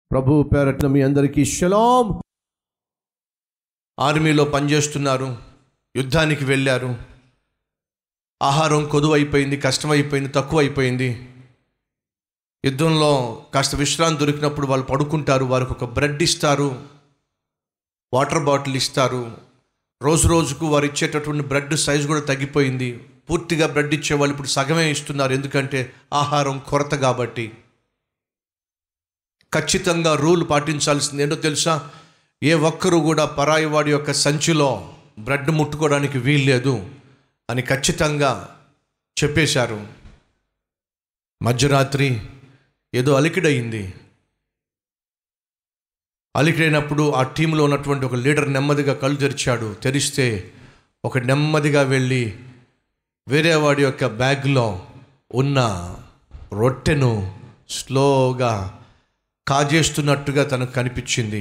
ప్రభు పేరట్న మీ అందరికీ షలాం ఆర్మీలో పనిచేస్తున్నారు యుద్ధానికి వెళ్ళారు ఆహారం కొదువైపోయింది కష్టమైపోయింది తక్కువ అయిపోయింది యుద్ధంలో కాస్త విశ్రాంతి దొరికినప్పుడు వాళ్ళు పడుకుంటారు వారికి ఒక బ్రెడ్ ఇస్తారు వాటర్ బాటిల్ ఇస్తారు రోజు రోజుకు వారు ఇచ్చేటటువంటి బ్రెడ్ సైజు కూడా తగ్గిపోయింది పూర్తిగా బ్రెడ్ ఇచ్చేవాళ్ళు ఇప్పుడు సగమే ఇస్తున్నారు ఎందుకంటే ఆహారం కొరత కాబట్టి ఖచ్చితంగా రూల్ పాటించాల్సింది ఏంటో తెలుసా ఏ ఒక్కరు కూడా పరాయి వాడి యొక్క సంచిలో బ్రెడ్ ముట్టుకోవడానికి వీల్లేదు అని ఖచ్చితంగా చెప్పేశారు మధ్యరాత్రి ఏదో అలికిడయింది అలికిడైనప్పుడు ఆ టీంలో ఉన్నటువంటి ఒక లీడర్ నెమ్మదిగా కళ్ళు తెరిచాడు తెరిస్తే ఒక నెమ్మదిగా వెళ్ళి వేరే వాడి యొక్క బ్యాగ్లో ఉన్న రొట్టెను స్లోగా కాజేస్తున్నట్టుగా తనకు కనిపించింది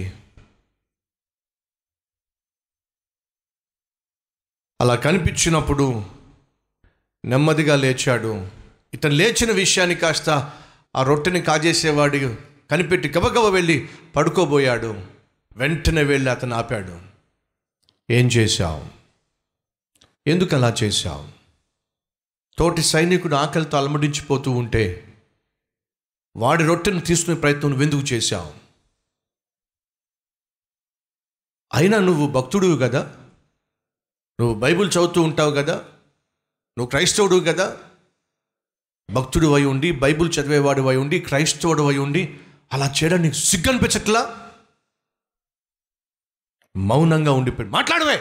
అలా కనిపించినప్పుడు నెమ్మదిగా లేచాడు ఇతను లేచిన విషయాన్ని కాస్త ఆ రొట్టెని కాజేసేవాడు కనిపెట్టి గబగబ వెళ్ళి పడుకోబోయాడు వెంటనే వెళ్ళి అతను ఆపాడు ఏం చేశావు ఎందుకు అలా చేశావు తోటి సైనికుడు ఆకలితో అలమడించిపోతూ ఉంటే వాడి రొట్టెను తీసుకునే ప్రయత్నం నువ్వు ఎందుకు చేశావు అయినా నువ్వు భక్తుడు కదా నువ్వు బైబిల్ చదువుతూ ఉంటావు కదా నువ్వు క్రైస్తవుడు కదా భక్తుడు అయి ఉండి బైబిల్ చదివేవాడు అయి ఉండి క్రైస్తవుడు అయి ఉండి అలా చేయడం నీకు సిగ్గు అనిపించట్లా మౌనంగా ఉండిపోయి మాట్లాడవే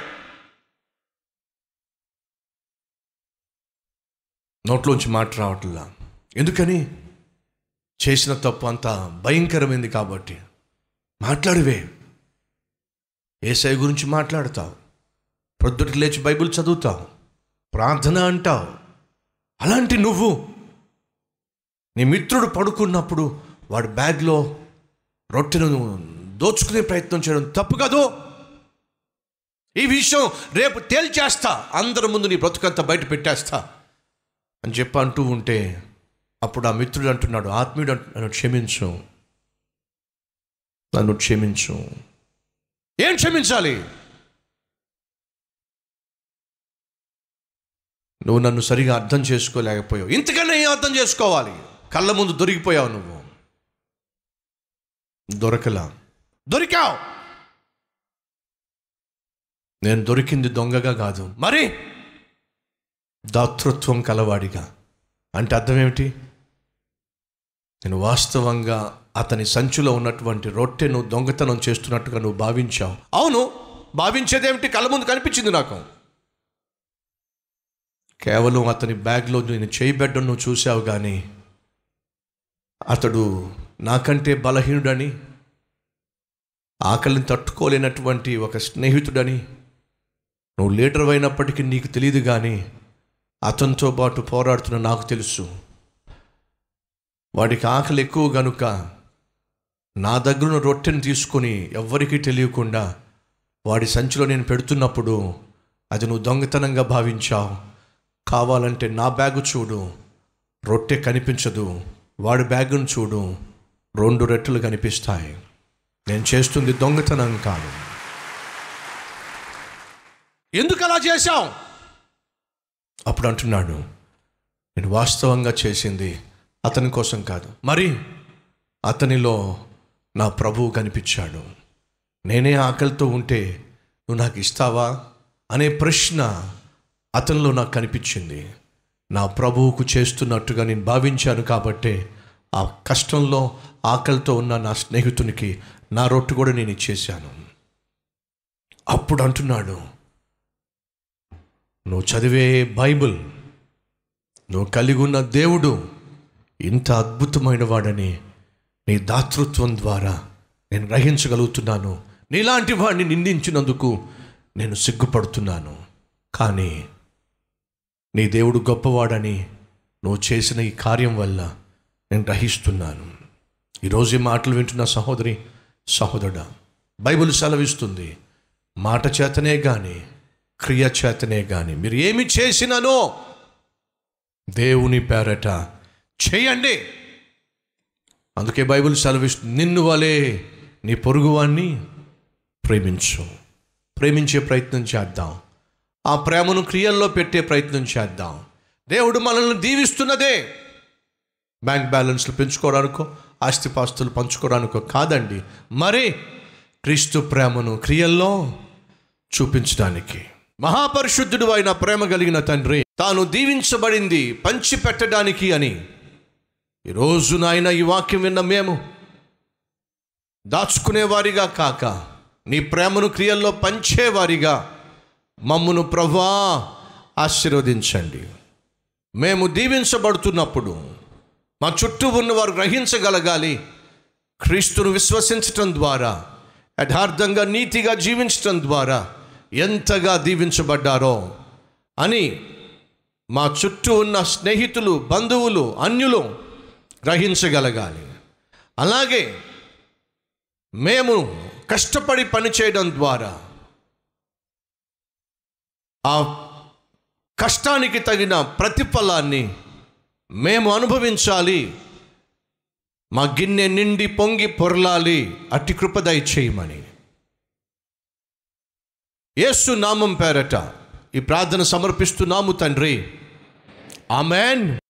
నోట్లోంచి మాట రావట్లా ఎందుకని చేసిన తప్పు అంత భయంకరమైంది కాబట్టి మాట్లాడువే ఏసఐ గురించి మాట్లాడతావు ప్రొద్దుటి లేచి బైబిల్ చదువుతావు ప్రార్థన అంటావు అలాంటి నువ్వు నీ మిత్రుడు పడుకున్నప్పుడు వాడి బ్యాగ్లో రొట్టెను దోచుకునే ప్రయత్నం చేయడం తప్పు కాదు ఈ విషయం రేపు తేల్చేస్తా అందరి ముందు నీ బ్రతుకంతా బయట పెట్టేస్తా అని చెప్పి అంటూ ఉంటే అప్పుడు ఆ మిత్రుడు అంటున్నాడు ఆత్మీయుడు అంటు- నన్ను క్షమించు నన్ను క్షమించు ఏం క్షమించాలి నువ్వు నన్ను సరిగా అర్థం చేసుకోలేకపోయావు ఇంతకన్నా ఏం అర్థం చేసుకోవాలి కళ్ళ ముందు దొరికిపోయావు నువ్వు దొరకలా దొరికావు నేను దొరికింది దొంగగా కాదు మరి దాతృత్వం కలవాడిగా అంటే అర్థం ఏమిటి నేను వాస్తవంగా అతని సంచిలో ఉన్నటువంటి రొట్టెను దొంగతనం చేస్తున్నట్టుగా నువ్వు భావించావు అవును భావించేదేమిటి కళ్ళ ముందు కనిపించింది నాకు కేవలం అతని బ్యాగ్లో నేను చేయబెట్టడం నువ్వు చూసావు కానీ అతడు నాకంటే బలహీనుడని ఆకలిని తట్టుకోలేనటువంటి ఒక స్నేహితుడని నువ్వు లీడర్ అయినప్పటికీ నీకు తెలియదు కానీ అతనితో పాటు పోరాడుతున్న నాకు తెలుసు వాడికి ఆకలి ఎక్కువ గనుక నా దగ్గర ఉన్న రొట్టెని తీసుకొని ఎవ్వరికీ తెలియకుండా వాడి సంచిలో నేను పెడుతున్నప్పుడు అది నువ్వు దొంగతనంగా భావించావు కావాలంటే నా బ్యాగు చూడు రొట్టె కనిపించదు వాడి బ్యాగును చూడు రెండు రెట్టలు కనిపిస్తాయి నేను చేస్తుంది దొంగతనం కాదు ఎందుకు అలా చేశావు అప్పుడు అంటున్నాడు నేను వాస్తవంగా చేసింది అతని కోసం కాదు మరి అతనిలో నా ప్రభువు కనిపించాడు నేనే ఆకలితో ఉంటే నువ్వు నాకు ఇస్తావా అనే ప్రశ్న అతనిలో నాకు కనిపించింది నా ప్రభువుకు చేస్తున్నట్టుగా నేను భావించాను కాబట్టే ఆ కష్టంలో ఆకలితో ఉన్న నా స్నేహితునికి నా రొట్టు కూడా నేను ఇచ్చేశాను అప్పుడు అంటున్నాడు నువ్వు చదివే బైబిల్ నువ్వు కలిగి ఉన్న దేవుడు ఇంత అద్భుతమైన వాడని నీ దాతృత్వం ద్వారా నేను గ్రహించగలుగుతున్నాను నీలాంటి వాడిని నిందించినందుకు నేను సిగ్గుపడుతున్నాను కానీ నీ దేవుడు గొప్పవాడని నువ్వు చేసిన ఈ కార్యం వల్ల నేను గ్రహిస్తున్నాను ఈరోజు ఈ మాటలు వింటున్న సహోదరి సహోదరుడా బైబిల్ సెలవిస్తుంది మాట చేతనే కానీ క్రియ చేతనే కానీ మీరు ఏమి చేసినానో దేవుని పేరట చేయండి అందుకే బైబిల్ సెలవిస్తుంది నిన్ను వలే నీ పొరుగువాన్ని ప్రేమించు ప్రేమించే ప్రయత్నం చేద్దాం ఆ ప్రేమను క్రియల్లో పెట్టే ప్రయత్నం చేద్దాం దేవుడు మనల్ని దీవిస్తున్నదే బ్యాంక్ బ్యాలెన్స్లు పెంచుకోవడానికో ఆస్తిపాస్తులు పంచుకోవడానికో కాదండి మరి క్రీస్తు ప్రేమను క్రియల్లో చూపించడానికి మహాపరిశుద్ధుడు అయిన ప్రేమ కలిగిన తండ్రి తాను దీవించబడింది పంచి పెట్టడానికి అని ఈరోజు నాయన ఈ వాక్యం విన్న మేము దాచుకునేవారిగా కాక నీ ప్రేమను క్రియల్లో పంచేవారిగా మమ్మును ప్రభా ఆశీర్వదించండి మేము దీవించబడుతున్నప్పుడు మా చుట్టూ ఉన్నవారు గ్రహించగలగాలి క్రీస్తును విశ్వసించటం ద్వారా యథార్థంగా నీతిగా జీవించటం ద్వారా ఎంతగా దీవించబడ్డారో అని మా చుట్టూ ఉన్న స్నేహితులు బంధువులు అన్యులు గ్రహించగలగాలి అలాగే మేము కష్టపడి పనిచేయడం ద్వారా ఆ కష్టానికి తగిన ప్రతిఫలాన్ని మేము అనుభవించాలి మా గిన్నె నిండి పొంగి పొరలాలి అట్టి కృప దయచేయమని యేసు నామం పేరట ఈ ప్రార్థన సమర్పిస్తున్నాము తండ్రి ఆమెన్